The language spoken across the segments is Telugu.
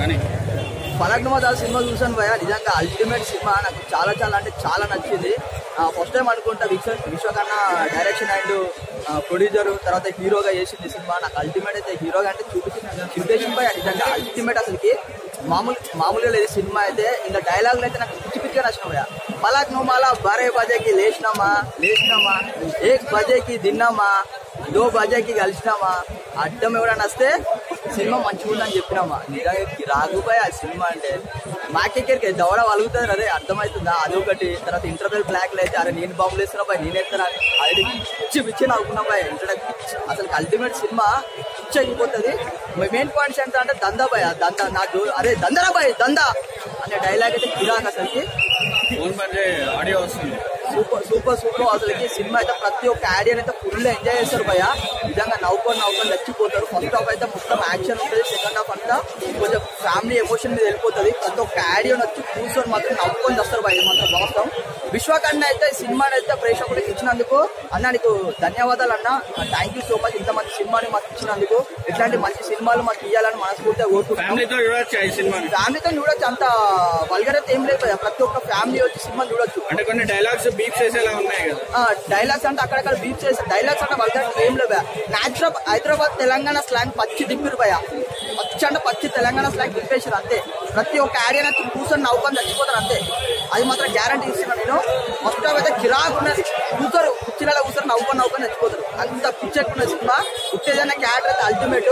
అని ఫలక్నుమా దాస్ సినిమా చూసాను భయ నిజంగా అల్టిమేట్ సినిమా నాకు చాలా చాలా అంటే చాలా నచ్చింది ఫస్ట్ టైం అనుకుంటా విశ్వ విశ్వకన్న డైరెక్షన్ అండ్ ప్రొడ్యూసర్ తర్వాత హీరోగా చేసింది సినిమా నాకు అల్టిమేట్ అయితే హీరోగా అంటే చూపించి చూపించింది భయ నిజంగా అల్టిమేట్ అసలుకి మామూలు మామూలుగా లేదు సినిమా అయితే ఇంకా డైలాగులు అయితే నాకు పిచ్చి పిచ్చిగా నచ్చిన భయ పలాక్ నువ్వు మళ్ళా బారే బజేకి లేచినామా లేచినామా ఏక్ బజేకి తిన్నామా దో బజేకి కలిసినామా అడ్డం ఎవడన్నా వస్తే సినిమా మంచిగా ఉందని చెప్పినామా నిజంగా రాగుపోయి ఆ సినిమా అంటే మాకెక్కడికి దవడ వలుగుతుంది అదే అర్థమవుతుందా అదొకటి తర్వాత ఇంటర్వెల్ బ్లాక్ అయితే అరే నేను బాంబులు వేస్తున్నా బాయ్ నేను ఎత్తున్నా అది పిచ్చి పిచ్చి నవ్వుకున్నా బాయ్ ఇంట్రడక్షన్ అసలు అల్టిమేట్ సినిమా పిచ్చి అయిపోతుంది మెయిన్ పాయింట్స్ ఏంటంటే అంటే దందా బాయ్ దందా నాకు అరే దందరా బాయ్ దందా అనే డైలాగ్ అయితే కిరాక్ అసలుకి ఫోన్ పని ఆడియో వస్తుంది సూపర్ సూపర్ సూపర్ అసలుకి సినిమా అయితే ప్రతి ఒక్క ఆడియన్ అయితే ఫుల్ ఎంజాయ్ చేస్తారు భయ నిజంగా నవ్వుకొని నవ్వుకొని నచ్చిపోతారు ఫస్ట్ హాఫ్ అయితే మొత్తం యాక్షన్ ఉంటుంది సెకండ్ హాఫ్ అంతా కొంచెం ఫ్యామిలీ ఎమోషన్ మీద వెళ్ళిపోతుంది ప్రతి ఒక్క ఆడియన్ వచ్చి కూర్చొని మాత్రం నవ్వుకొని వస్తారు భయ ఇది మాత్రం వాస్తవం విశ్వకన్న అయితే సినిమాని అయితే ప్రేక్షకులకు ఇచ్చినందుకు అన్న నీకు ధన్యవాదాలు అన్న థ్యాంక్ యూ సో మచ్ ఇంత మంచి సినిమాని మాకు ఇచ్చినందుకు ఇట్లాంటి మంచి సినిమాలు మాకు ఇవ్వాలని మనస్ఫూర్తిగా కోరుకుంటున్నాం ఫ్యామిలీతో చూడొచ్చు ఈ సినిమాని ఫ్యామిలీతో చూడొచ్చు అంత వల్గర్ అయితే ఏం లేదు భయ్యా. ప్రతి ఒక్క ఫ్యామిలీ వచ్చి సినిమా చూడొచ్చు అంటే కొన్ని డైలాగ్స్ బీప్ చేసేలా ఉన్నాయి కదా డైలాగ్స్ అంటే అక్కడక్కడ బీచ్ చేసే డైలాగ్స్ అంటే వాళ్ళ ఏం లేవు నాచురల్ హైదరాబాద్ తెలంగాణ స్లాంగ్ పచ్చి దిప్పిరు భయ పచ్చి అంటే పచ్చి తెలంగాణ స్లాంగ్ దింపేసారు అంతే ప్రతి ఒక్క ఆడియన్ వచ్చి కూర్చొని నవ్వుకొని చచ్చిపోతారు అంతే అది మాత్రం గ్యారంటీ ఇస్తున్నాను నేను ఫస్ట్ అయితే కిరాకు ఉన్నది కూర్చోరు కుర్చీలలో కూర్చొని నవ్వుకొని నవ్వుకొని చచ్చిపోతారు అంత పిచ్చెక్కున్న సినిమా ఉత్తేజన క్యారెక్టర్ అయితే అల్టిమేట్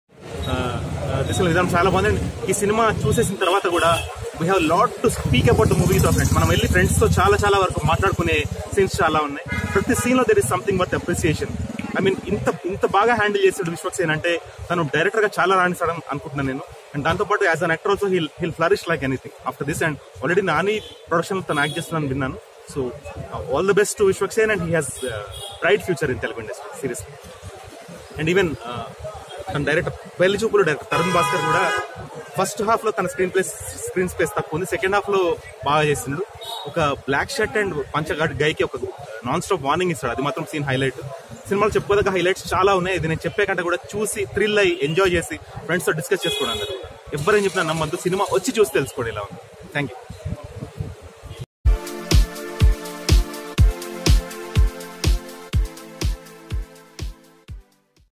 దిశలో విధానం చాలా బాగుంది And ఈ సినిమా చూసేసిన తర్వాత కూడా we have lot to speak about the movies of friends మనం వెళ్ళి ఫ్రెండ్స్ తో చాలా చాలా వరకు మాట్లాడుకునే సీన్స్ చాలా ఉన్నాయి ప్రతి సీన్ లో there is something worth appreciation I mean ఇంత ఇంత బాగా హ్యాండిల్ చేసాడు విశ్వక్సేన్ అంటే తను డైరెక్టర్ గా చాలా రాణిస్తాడని అనుకుంటున్నాను నేను అండ్ దాంతో పాటు as an actor also he'll he'll flourish like anything after this and already Nani production తను యాక్ట్ చేస్తున్నాను విన్నాను so all the best to Vishwaksen and he has bright future in Telugu industry seriously and even తన డైరెక్టర్ పెళ్లి చూపులు డైరెక్టర్ తరుణ్ భాస్కర్ కూడా ఫస్ట్ హాఫ్ లో తన స్క్రీన్ ప్లేస్ స్క్రీన్ స్పేస్ తక్కువ ఉంది సెకండ్ హాఫ్ లో బాగా చేసిండు ఒక బ్లాక్ షర్ట్ అండ్ పంచగాడ్ గైకి ఒక నాన్ స్టాప్ వార్నింగ్ ఇస్తాడు అది మాత్రం సీన్ హైలైట్ సినిమాలో చెప్పుకోదగ్గ హైలైట్స్ చాలా ఉన్నాయి ఇది నేను చెప్పే కంటే కూడా చూసి థ్రిల్ అయ్యి ఎంజాయ్ చేసి ఫ్రెండ్స్ తో డిస్కస్ చేసుకోవడం అన్నారు ఎవరేం చెప్పినా నమ్మద్దు సినిమా వచ్చి చూసి తెలుసుకోండి ఇలా ఉంది థ్యాంక్ యూ